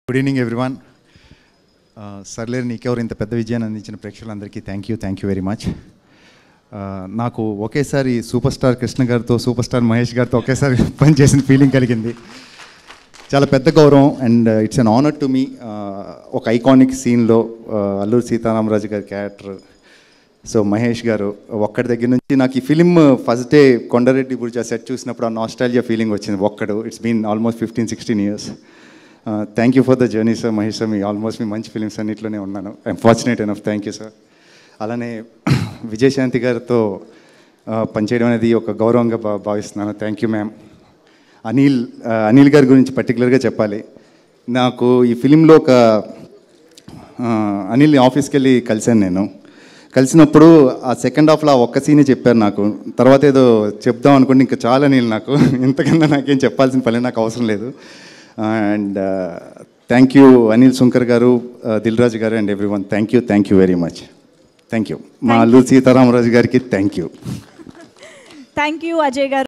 good evening everyone సర్లేరు నీకెవరు ఇంత పెద్ద విజయాన్ని అందించిన ప్రేక్షకులందరికీ thank you thank you very much నాకు ఒకేసారి సూపర్ స్టార్ కృష్ణ గారితో సూపర్ స్టార్ మహేష్ గారితో ఒకేసారి పనిచేసిన ఫీలింగ్ కలిగింది చాలా పెద్ద గౌరవం and it's an honour to me ఒక ఐకానిక్ సీన్లో అల్లూరి సీతారామరాజు గారి క్యారెక్టర్ సో మహేష్ గారు ఒక్కడి దగ్గర నుంచి నాకు ఈ film first day Kondareddy Buruju set చూసినప్పుడు ఆ నాస్టాలియా ఫీలింగ్ వచ్చింది Okkadu it's been almost fifteen sixteen years thank you for the journey sir Mahesh sir మీ ఆల్మోస్ట్ మీ మంచి ఫిలిమ్స్ అన్నింటిలోనే ఉన్నాను I'm fortunate enough thank you sir అలానే విజయశాంతి గారితో uh, పనిచేయడం అనేది ఒక గౌరవంగా భా భావిస్తున్నాను థ్యాంక్ యూ మ్యామ్ అనిల్ ఆ, అనిల్ గారి గురించి పర్టికులర్గా చెప్పాలి నాకు ఈ ఫిలింలో ఒక ఆ, అనిల్ ఆఫీస్కి వెళ్ళి కలిశాను నేను కలిసినప్పుడు ఆ సెకండ్ హాఫ్లో ఆ ఒక్క సీనే చెప్పారు నాకు తర్వాత ఏదో చెప్దాం అనుకుంటే ఇంకా చాలా అనిల్ నాకు ఇంతకన్నా నాకేం చెప్పాల్సిన పని నాకు అవసరం లేదు and thank you Anil Shankar garu Dil Raju garu and everyone thank you thank you very much thank you మా అల్లు సీతారామరాజు గారికి thank you thank you Ajay గారు